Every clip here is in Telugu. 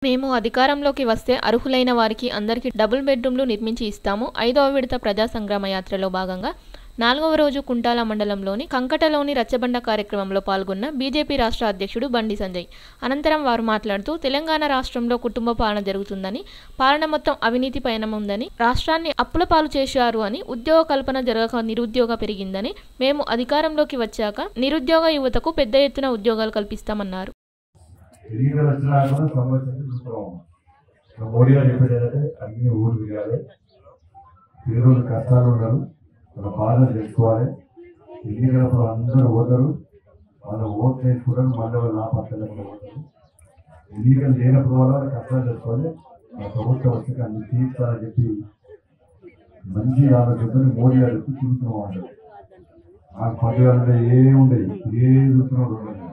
మేము అధికారంలోకి వస్తే అర్హులైన వారికి అందరికీ డబుల్ బెడ్రూమ్లు నిర్మించి ఇస్తాము ఐదవ విడత ప్రజా సంగ్రామ యాత్రలో భాగంగా నాలుగవ రోజు కుంటాల మండలంలోని కంకటలోని రచ్చబండ కార్యక్రమంలో పాల్గొన్న బీజేపీ రాష్ట్ర అధ్యక్షుడు బండి సంజయ్ అనంతరం వారు మాట్లాడుతూ తెలంగాణ రాష్ట్రంలో కుటుంబ పాలన జరుగుతుందని పాలన మొత్తం అవినీతి పయనం ఉందని రాష్ట్రాన్ని అప్పుల పాలు చేశారు అని ఉద్యోగ కల్పన జరగక నిరుద్యోగ పెరిగిందని మేము అధికారంలోకి వచ్చాక నిరుద్యోగ యువతకు పెద్ద ఎత్తున ఉద్యోగాలు కల్పిస్తామన్నారు ఎన్నికలు వచ్చినా కూడా సంవత్సరం చూస్తాం మోడీ గారు చెప్పేది ఏంటంటే అన్ని ఊరు తిరగాలి పేదోళ్ళు కష్టాలు ఉండరు వాళ్ళ బాధలు తెలుసుకోవాలి ఎన్నికలప్పుడు అందరూ ఓటరు వాళ్ళు ఓట్లు వేసుకుంటారు మళ్ళీ వాళ్ళు నా పక్కన కూడా ఓటరు ఎన్నికలు లేనప్పుడు వల్ల వాళ్ళ కష్టాలు తెలుసుకోవాలి ఆ ప్రభుత్వం వచ్చాక అన్ని తీర్చాలని చెప్పి మంచి ఆలోచనతో మోడీ గారు చూస్తున్నాం వాళ్ళు ఆ పది ఏముండదు ఏ చూస్తున్నాం ఉండదు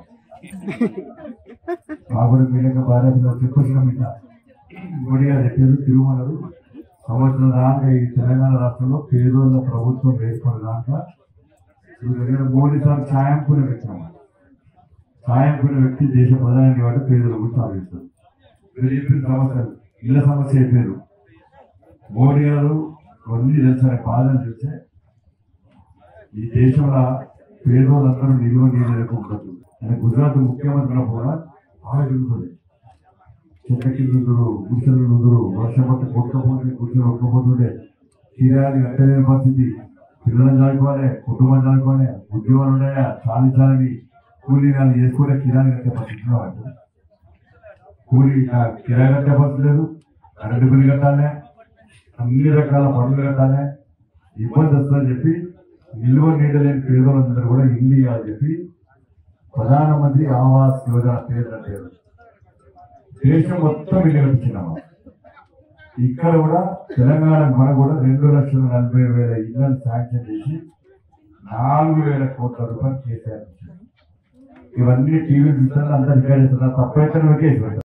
కాబట్టి మీరంగా భార్య పిల్లలు చెప్పొచ్చినాం ఇట్లా మోడీ గారు చెప్పారు తిరుమలరు సంవత్సరం దాకా ఈ తెలంగాణ రాష్ట్రంలో పేదోళ్ళ ప్రభుత్వం ఏర్పడిన దాకా ఇప్పుడు దగ్గర మోడీ సార్ సాయంకునే వ్యక్తి సాయంకునే వ్యక్తి దేశ ప్రధాని వాడు పేదల గురించి ఆలోచిస్తారు మీరు చెప్పిన సమస్యలు ఇళ్ల సమస్య చెప్పారు మోడీ గారు కొన్ని తెలుసా బాధలు చూస్తే ఈ దేశంలో పేదోళ్ళందరూ నిల్వ నీళ్ళు లేకుండా ఆయన గుజరాత్ ముఖ్యమంత్రి ఉన్నప్పుడు కూడా బాగా తిరుగుతుంది చెట్ల కిందురు గుడిసెలు నుందురు వర్షం పట్టి కొట్టుకపోతే గుడిసెలు కొట్టుకుపోతుండే తీరాలి కట్టలేని పరిస్థితి పిల్లలను చదువుకోవాలి కుటుంబం చదువుకోవాలి ఉద్యోగాలు ఉన్నాయా చాలి చాలని కూలీ వాళ్ళు చేసుకుంటే కిరాయి కట్టే పరిస్థితి వాళ్ళు కూలీ ఆ, కిరాయి కట్టే పరిస్థితి లేదు కరెంటు బిల్లు కట్టాలి అన్ని రకాల పనులు కట్టాలి ఇబ్బంది వస్తుందని చెప్పి నిల్వ నీడలేని పేదలందరూ కూడా ఇల్లు ఇవ్వాలని చెప్పి ప్రధానమంత్రి ఆవాస్ యోజన పేరు పేరు దేశం మొత్తం ఇల్లు కట్టించినాము ఇక్కడ కూడా తెలంగాణ మన కూడా రెండు లక్షల నలభై వేల ఇళ్లను శాంక్షన్ చేసి నాలుగు వేల కోట్ల రూపాయలు కేసీఆర్ ఇచ్చారు. ఇవన్నీ టీవీ చూస్తారు అందరు రికార్డ్ చేస్తున్నారు తప్పైతే కేసు పెట్టారు